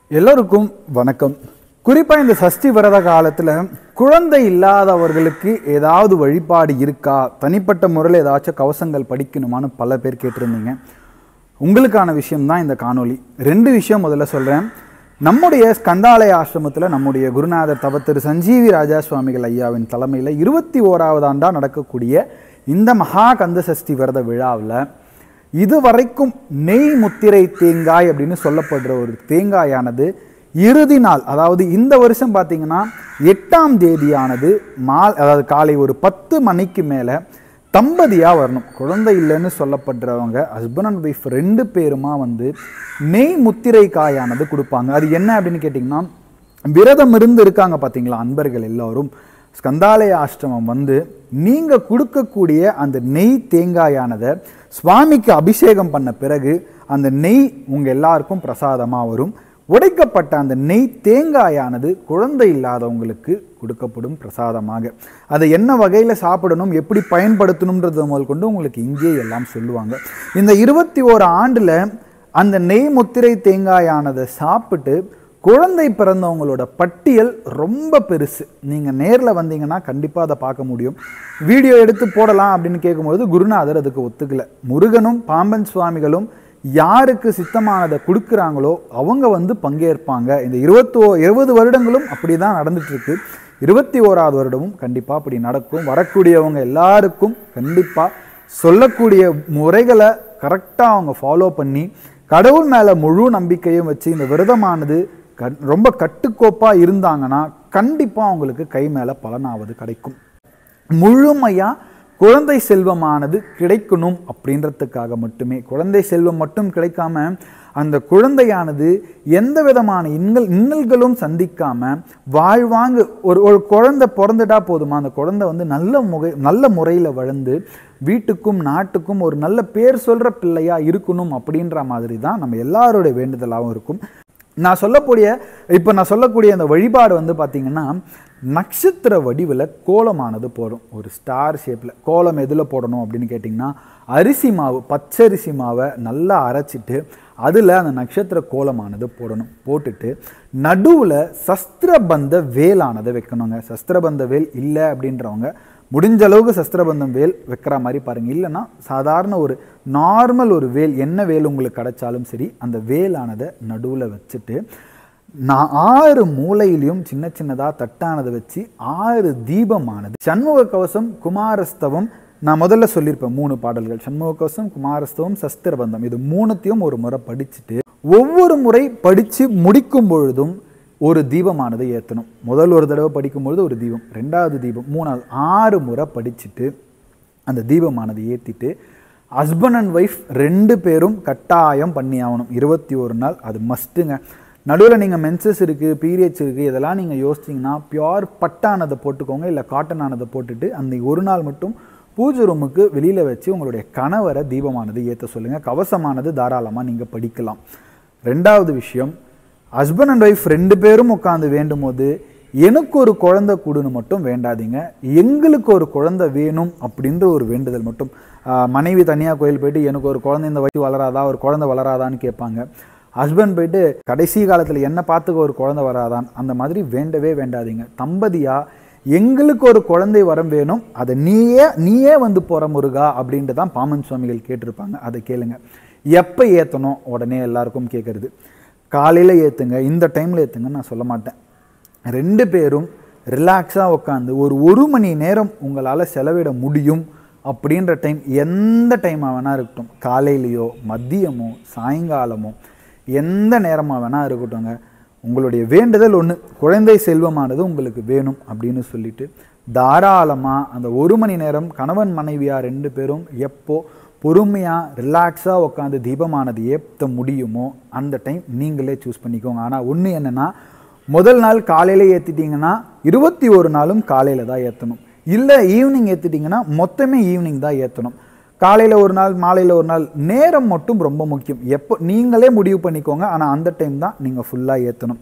எல்லோருக்கும் வணக்கம் குறிப்பாக இந்த சஷ்டி விரத காலத்தில் குழந்தை இல்லாதவர்களுக்கு ஏதாவது வழிபாடு இருக்கா தனிப்பட்ட முறையில் ஏதாச்சும் கவசங்கள் படிக்கணுமான்னு பல பேர் கேட்டிருந்தீங்க உங்களுக்கான விஷயம்தான் இந்த காணொளி ரெண்டு விஷயம் முதல்ல சொல்கிறேன் நம்முடைய ஸ்கந்தாலய ஆசிரமத்தில் நம்முடைய குருநாதர் தவ திரு சஞ்சீவி ராஜா சுவாமிகள் ஐயாவின் தலைமையில் இருபத்தி ஓராவது ஆண்டாக நடக்கக்கூடிய இந்த மகா கந்த சஷ்டி விரத விழாவில் இதுவரைக்கும் நெய் முத்திரை தேங்காய் அப்படின்னு சொல்லப்படுற ஒரு தேங்காயானது இறுதி நாள் அதாவது இந்த வருஷம் பார்த்தீங்கன்னா எட்டாம் தேதியானது மால் அதாவது காலை ஒரு பத்து மணிக்கு மேலே தம்பதியாக வரணும் குழந்தை இல்லைன்னு சொல்லப்படுறவங்க ஹஸ்பண்ட் அண்ட் ஒய்ஃப் ரெண்டு பேருமா வந்து நெய் முத்திரை காயானது கொடுப்பாங்க அது என்ன அப்படின்னு கேட்டிங்கன்னா விரதம் இருந்து இருக்காங்க பார்த்தீங்களா அன்பர்கள் எல்லாரும் ஸ்கந்தாலய ஆசிரமம் வந்து நீங்கள் கொடுக்கக்கூடிய அந்த நெய் தேங்காயானதை சுவாமிக்கு அபிஷேகம் பண்ண பிறகு அந்த நெய் உங்கள் எல்லாருக்கும் பிரசாதமாக வரும் உடைக்கப்பட்ட அந்த நெய் தேங்காயானது குழந்தை இல்லாதவங்களுக்கு கொடுக்கப்படும் பிரசாதமாக அதை என்ன வகையில் சாப்பிடணும் எப்படி பயன்படுத்தணுன்றது முதல் கொண்டு உங்களுக்கு இங்கே எல்லாம் சொல்லுவாங்க இந்த இருபத்தி ஓரு ஆண்டில் அந்த நெய் முத்திரை தேங்காயானதை சாப்பிட்டு குழந்தை பிறந்தவங்களோட பட்டியல் ரொம்ப பெருசு நீங்கள் நேரில் வந்தீங்கன்னா கண்டிப்பாக அதை பார்க்க முடியும் வீடியோ எடுத்து போடலாம் அப்படின்னு கேட்கும்போது குருநாதர் அதுக்கு ஒத்துக்கல முருகனும் பாம்பன் சுவாமிகளும் யாருக்கு சித்தமானதை கொடுக்குறாங்களோ அவங்க வந்து பங்கேற்பாங்க இந்த இருபத்தோ இருபது வருடங்களும் அப்படி தான் நடந்துட்டுருக்கு இருபத்தி ஓராவது வருடமும் கண்டிப்பாக அப்படி நடக்கும் வரக்கூடியவங்க எல்லாருக்கும் கண்டிப்பாக சொல்லக்கூடிய முறைகளை கரெக்டாக அவங்க ஃபாலோ பண்ணி கடவுள் மேலே முழு நம்பிக்கையும் வச்சு இந்த விரதமானது கண் ரொம்ப கட்டுக்கோப்பாக இருந்தாங்கன்னா கண்டிப்பாக அவங்களுக்கு கை மேலே பலனாவது கிடைக்கும் முழுமையாக குழந்தை செல்வமானது கிடைக்கணும் அப்படின்றதுக்காக மட்டுமே குழந்தை செல்வம் மட்டும் கிடைக்காம அந்த குழந்தையானது எந்த விதமான இன்னல் இன்னல்களும் சந்திக்காம வாழ்வாங்கு ஒரு ஒரு குழந்தை பிறந்துட்டா போதுமா அந்த குழந்தை வந்து நல்ல முகை நல்ல முறையில் வளர்ந்து வீட்டுக்கும் நாட்டுக்கும் ஒரு நல்ல பேர் சொல்கிற பிள்ளையா இருக்கணும் அப்படின்ற மாதிரி தான் நம்ம எல்லாரோட வேண்டுதலாகவும் இருக்கும் நான் சொல்லக்கூடிய இப்போ நான் சொல்லக்கூடிய அந்த வழிபாடு வந்து பார்த்திங்கன்னா நட்சத்திர வடிவில் கோலமானது போடும் ஒரு ஸ்டார் ஷேப்பில் கோலம் எதில் போடணும் அப்படின்னு கேட்டிங்கன்னா அரிசி மாவு பச்சரிசி மாவை நல்லா அரைச்சிட்டு அதில் அந்த நட்சத்திர கோலமானது போடணும் போட்டுட்டு நடுவில் சஸ்திரபந்த வேலானதை வைக்கணுங்க சஸ்திரபந்த வேல் இல்லை அப்படின்றவங்க முடிஞ்ச அளவுக்கு சஸ்திரபந்தம் வேல் வைக்கிற மாதிரி பாருங்கள் இல்லைன்னா சாதாரண ஒரு நார்மல் ஒரு வேல் என்ன வேல் உங்களுக்கு கிடைச்சாலும் சரி அந்த வேலானதை நடுவில் வச்சுட்டு நான் ஆறு மூலையிலையும் சின்ன சின்னதாக தட்டானதை வச்சு ஆறு தீபமானது சண்முக கவசம் குமாரஸ்தவம் நான் முதல்ல சொல்லியிருப்பேன் மூணு பாடல்கள் சண்முக கவசம் குமாரஸ்தவம் சஸ்திரபந்தம் இது மூணுத்தையும் ஒரு முறை படிச்சுட்டு ஒவ்வொரு முறை படித்து முடிக்கும் பொழுதும் ஒரு தீபமானது ஏற்றணும் முதல் ஒரு தடவை படிக்கும்பொழுது ஒரு தீபம் ரெண்டாவது தீபம் மூணாவது ஆறு முறை படிச்சுட்டு அந்த தீபமானது ஏற்றிட்டு ஹஸ்பண்ட் அண்ட் ஒய்ஃப் ரெண்டு பேரும் கட்டாயம் பண்ணி ஆகணும் இருபத்தி ஒரு நாள் அது மஸ்ட்டுங்க நடுவில் நீங்கள் மென்சஸ் இருக்குது பீரியட்ஸ் இருக்குது இதெல்லாம் நீங்கள் யோசிச்சிங்கன்னா பியோர் பட்டானதை போட்டுக்கோங்க இல்லை காட்டன் ஆனதை போட்டுட்டு அந்த ஒரு நாள் மட்டும் பூஜை ரூமுக்கு வெளியில் வச்சு உங்களுடைய கணவரை தீபமானது ஏற்ற சொல்லுங்கள் கவசமானது தாராளமாக நீங்கள் படிக்கலாம் ரெண்டாவது விஷயம் ஹஸ்பண்ட் அண்ட் ஒய்ஃப் ரெண்டு பேரும் உட்காந்து வேண்டும் போது எனக்கு ஒரு குழந்தை கொடுன்னு மட்டும் வேண்டாதீங்க எங்களுக்கு ஒரு குழந்தை வேணும் அப்படின்ற ஒரு வேண்டுதல் மட்டும் ஆஹ் மனைவி தனியாக கோயில் போயிட்டு எனக்கு ஒரு குழந்தை இந்த வயசு வளராதா ஒரு குழந்தை வளராதான்னு கேட்பாங்க ஹஸ்பண்ட் போயிட்டு கடைசி காலத்தில் என்ன பார்த்துக்க ஒரு குழந்தை வராதான் அந்த மாதிரி வேண்டவே வேண்டாதீங்க தம்பதியாக எங்களுக்கு ஒரு குழந்தை வரம் வேணும் அதை நீயே நீயே வந்து போகிற முருகா அப்படின்ட்டு தான் பாமன் சுவாமிகள் கேட்டிருப்பாங்க அதை கேளுங்க எப்போ ஏற்றணும் உடனே எல்லாருக்கும் கேட்குறது காலையில் ஏற்றுங்க இந்த டைமில் ஏற்றுங்கன்னு நான் சொல்ல மாட்டேன் ரெண்டு பேரும் ரிலாக்ஸாக உட்காந்து ஒரு ஒரு மணி நேரம் உங்களால் செலவிட முடியும் அப்படின்ற டைம் எந்த டைமாக வேணால் இருக்கட்டும் காலையிலையோ மதியமோ சாயங்காலமோ எந்த நேரமாக வேணால் இருக்கட்டும்ங்க உங்களுடைய வேண்டுதல் ஒன்று குழந்தை செல்வமானது உங்களுக்கு வேணும் அப்படின்னு சொல்லிட்டு தாராளமாக அந்த ஒரு மணி நேரம் கணவன் மனைவியாக ரெண்டு பேரும் எப்போ பொறுமையாக ரிலாக்ஸாக உட்காந்து தீபமானது ஏற்ற முடியுமோ அந்த டைம் நீங்களே சூஸ் பண்ணிக்கோங்க ஆனால் ஒன்று என்னென்னா முதல் நாள் காலையில் ஏற்றிட்டீங்கன்னா இருபத்தி ஒரு நாளும் காலையில் தான் ஏற்றணும் இல்லை ஈவினிங் ஏற்றிட்டிங்கன்னா மொத்தமே ஈவினிங் தான் ஏற்றணும் காலையில் ஒரு நாள் மாலையில் ஒரு நாள் நேரம் மட்டும் ரொம்ப முக்கியம் எப்போ நீங்களே முடிவு பண்ணிக்கோங்க ஆனால் அந்த டைம் தான் நீங்கள் ஃபுல்லாக ஏற்றணும்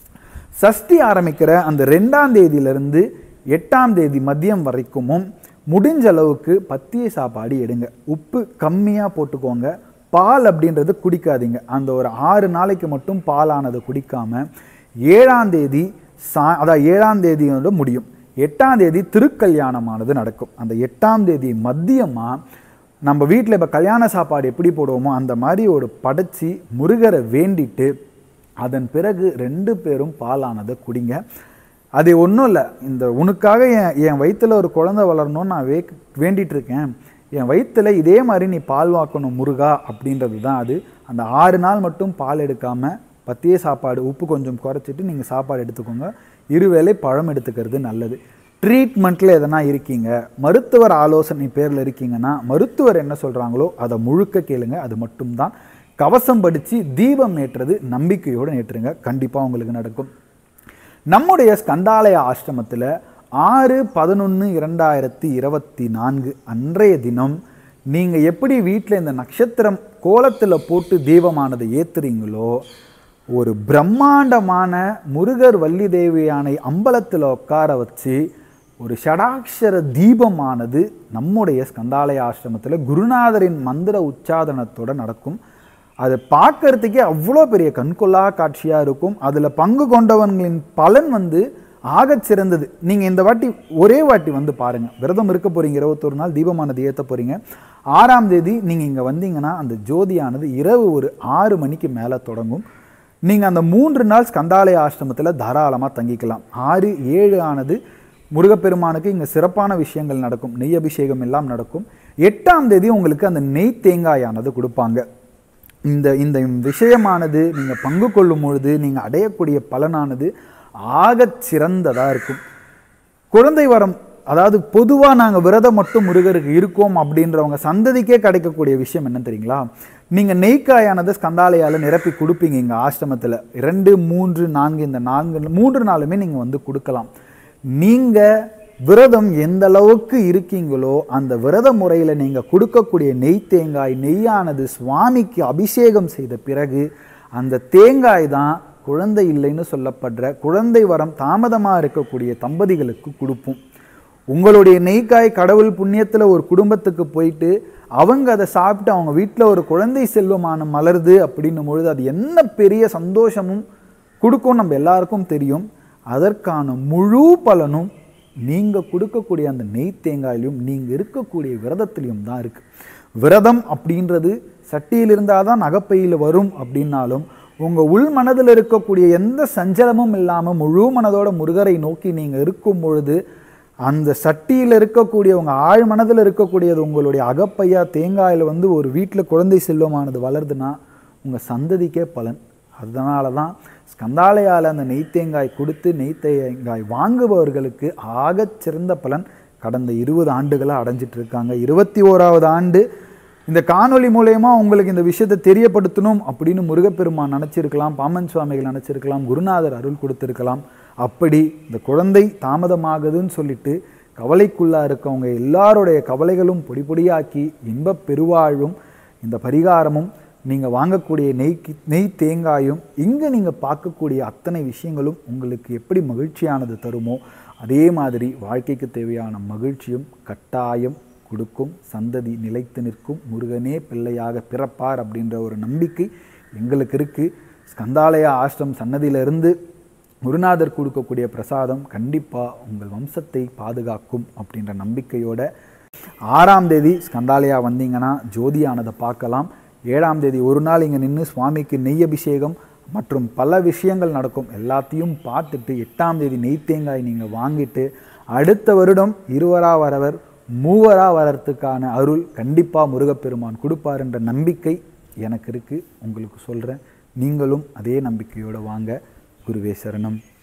சஷ்டி ஆரம்பிக்கிற அந்த ரெண்டாம் தேதியிலிருந்து எட்டாம் தேதி மதியம் வரைக்குமும் முடிஞ்ச அளவுக்கு பத்திய சாப்பாடு எடுங்க உப்பு கம்மியாக போட்டுக்கோங்க பால் அப்படின்றது குடிக்காதீங்க அந்த ஒரு ஆறு நாளைக்கு மட்டும் பாலானதை குடிக்காம ஏழாம் தேதி சா அதான் ஏழாம் தேதியோட முடியும் எட்டாம் தேதி திருக்கல்யாணமானது நடக்கும் அந்த எட்டாம் தேதி மதியமாக நம்ம வீட்டில் இப்போ கல்யாண சாப்பாடு எப்படி போடுவோமோ அந்த மாதிரி ஒரு படைச்சி முருகரை வேண்டிட்டு அதன் பிறகு ரெண்டு பேரும் பாலானதை குடிங்க அது ஒன்றும் இல்லை இந்த உனக்காக என் என் வயித்துல ஒரு குழந்தை வளரணும்னு நான் வே வேண்டிட்டு இருக்கேன் என் வயித்துல இதே மாதிரி நீ பால் வாக்கணும் முருகா அப்படின்றது தான் அது அந்த ஆறு நாள் மட்டும் பால் எடுக்காமல் பத்திய சாப்பாடு உப்பு கொஞ்சம் குறைச்சிட்டு நீங்கள் சாப்பாடு எடுத்துக்கோங்க இருவேளை பழம் எடுத்துக்கிறது நல்லது ட்ரீட்மெண்ட்டில் எதனா இருக்கீங்க மருத்துவர் ஆலோசனை பேரில் இருக்கீங்கன்னா மருத்துவர் என்ன சொல்கிறாங்களோ அதை முழுக்க கேளுங்க அது மட்டும்தான் கவசம் படித்து தீபம் ஏற்றுறது நம்பிக்கையோடு ஏற்றுங்க கண்டிப்பாக உங்களுக்கு நடக்கும் நம்முடைய ஸ்கந்தாலய ஆசிரமத்தில் ஆறு பதினொன்று இரண்டாயிரத்தி இருபத்தி நான்கு அன்றைய தினம் நீங்கள் எப்படி வீட்டில் இந்த நட்சத்திரம் கோலத்தில் போட்டு தீபமானதை ஏற்றுறீங்களோ ஒரு பிரம்மாண்டமான முருகர் வள்ளி தேவியானை அம்பலத்தில் உட்கார வச்சு ஒரு ஷடாக்ஷர தீபமானது நம்முடைய ஸ்கந்தாலய ஆசிரமத்தில் குருநாதரின் மந்திர உச்சாதனத்தோட நடக்கும் அது பார்க்கறதுக்கே அவ்வளோ பெரிய கண்கொள்ளா காட்சியாக இருக்கும் அதில் பங்கு கொண்டவங்களின் பலன் வந்து ஆகச் சிறந்தது நீங்கள் இந்த வாட்டி ஒரே வாட்டி வந்து பாருங்கள் விரதம் இருக்க போகிறீங்க இருபத்தொரு நாள் தீபமானது ஏற்ற போகிறீங்க ஆறாம் தேதி நீங்கள் இங்கே வந்தீங்கன்னா அந்த ஜோதியானது இரவு ஒரு ஆறு மணிக்கு மேலே தொடங்கும் நீங்கள் அந்த மூன்று நாள் ஸ்கந்தாலய ஆசிரமத்தில் தாராளமாக தங்கிக்கலாம் ஆறு ஏழு ஆனது முருகப்பெருமானுக்கு இங்கே சிறப்பான விஷயங்கள் நடக்கும் நெய் அபிஷேகம் எல்லாம் நடக்கும் எட்டாம் தேதி உங்களுக்கு அந்த நெய் தேங்காயானது கொடுப்பாங்க இந்த இந்த விஷயமானது நீங்கள் பங்கு கொள்ளும் பொழுது நீங்கள் அடையக்கூடிய பலனானது ஆகச் சிறந்ததாக இருக்கும் குழந்தை வரம் அதாவது பொதுவாக நாங்கள் விரதம் மட்டும் முருகருக்கு இருக்கோம் அப்படின்றவங்க சந்ததிக்கே கிடைக்கக்கூடிய விஷயம் என்ன தெரியுங்களா நீங்கள் நெய்க்காயானது ஸ்கந்தாலயால் நிரப்பி கொடுப்பீங்க எங்கள் ஆசிரமத்தில் ரெண்டு மூன்று நான்கு இந்த நான்கு மூன்று நாளுமே நீங்கள் வந்து கொடுக்கலாம் நீங்கள் விரதம் எந்த அளவுக்கு இருக்கீங்களோ அந்த விரத முறையில் நீங்கள் கொடுக்கக்கூடிய நெய் தேங்காய் நெய்யானது சுவாமிக்கு அபிஷேகம் செய்த பிறகு அந்த தேங்காய் தான் குழந்தை இல்லைன்னு சொல்லப்படுற குழந்தை வரம் தாமதமாக இருக்கக்கூடிய தம்பதிகளுக்கு கொடுப்போம் உங்களுடைய நெய்க்காய் கடவுள் புண்ணியத்தில் ஒரு குடும்பத்துக்கு போயிட்டு அவங்க அதை சாப்பிட்டு அவங்க வீட்டில் ஒரு குழந்தை செல்வமான மலருது அப்படின்னும் பொழுது அது என்ன பெரிய சந்தோஷமும் கொடுக்கும் நம்ம எல்லாருக்கும் தெரியும் அதற்கான முழு பலனும் நீங்கள் கொடுக்கக்கூடிய அந்த நெய் தேங்காயிலையும் நீங்கள் இருக்கக்கூடிய விரதத்திலையும் தான் இருக்குது விரதம் அப்படின்றது சட்டியில் இருந்தால் தான் நகைப்பையில் வரும் அப்படின்னாலும் உங்கள் உள் மனதில் இருக்கக்கூடிய எந்த சஞ்சலமும் இல்லாமல் முழு மனதோட முருகரை நோக்கி நீங்கள் இருக்கும் பொழுது அந்த சட்டியில் இருக்கக்கூடிய உங்கள் ஆழ் மனதில் இருக்கக்கூடியது உங்களுடைய அகப்பையா தேங்காயில் வந்து ஒரு வீட்டில் குழந்தை செல்வமானது வளருதுன்னா உங்கள் சந்ததிக்கே பலன் அதனால தான் ஸ்கந்தாலயால் அந்த நெய் தேங்காய் கொடுத்து நெய் தேங்காய் வாங்குபவர்களுக்கு ஆகச் சிறந்த பலன் கடந்த இருபது ஆண்டுகளாக அடைஞ்சிட்டு இருக்காங்க இருபத்தி ஓராவது ஆண்டு இந்த காணொளி மூலயமா உங்களுக்கு இந்த விஷயத்தை தெரியப்படுத்தணும் அப்படின்னு முருகப்பெருமான் நினச்சிருக்கலாம் பாமன் சுவாமிகள் நினச்சிருக்கலாம் குருநாதர் அருள் கொடுத்துருக்கலாம் அப்படி இந்த குழந்தை தாமதமாகுதுன்னு சொல்லிட்டு கவலைக்குள்ளா இருக்கவங்க எல்லாருடைய கவலைகளும் பொடி பொடியாக்கி இன்பப் பெருவாழ்வும் இந்த பரிகாரமும் நீங்கள் வாங்கக்கூடிய நெய் நெய் தேங்காயும் இங்கே நீங்கள் பார்க்கக்கூடிய அத்தனை விஷயங்களும் உங்களுக்கு எப்படி மகிழ்ச்சியானது தருமோ அதே மாதிரி வாழ்க்கைக்கு தேவையான மகிழ்ச்சியும் கட்டாயம் கொடுக்கும் சந்ததி நிலைத்து நிற்கும் முருகனே பிள்ளையாக பிறப்பார் அப்படின்ற ஒரு நம்பிக்கை எங்களுக்கு இருக்குது ஸ்கந்தாலயா ஆசிரம் சன்னதியிலிருந்து குருநாதர் கொடுக்கக்கூடிய பிரசாதம் கண்டிப்பாக உங்கள் வம்சத்தை பாதுகாக்கும் அப்படின்ற நம்பிக்கையோட ஆறாம் தேதி ஸ்கந்தாலயா வந்தீங்கன்னா ஜோதியானதை பார்க்கலாம் ஏழாம் தேதி ஒரு நாள் இங்கே நின்று சுவாமிக்கு நெய் அபிஷேகம் மற்றும் பல விஷயங்கள் நடக்கும் எல்லாத்தையும் பார்த்துட்டு எட்டாம் தேதி நெய் தேங்காய் நீங்கள் வாங்கிட்டு அடுத்த வருடம் இருவரா வரவர் மூவரா வரத்துக்கான அருள் கண்டிப்பாக முருகப்பெருமான் கொடுப்பாருன்ற நம்பிக்கை எனக்கு இருக்குது உங்களுக்கு சொல்கிறேன் நீங்களும் அதே நம்பிக்கையோடு வாங்க குருவே சரணம்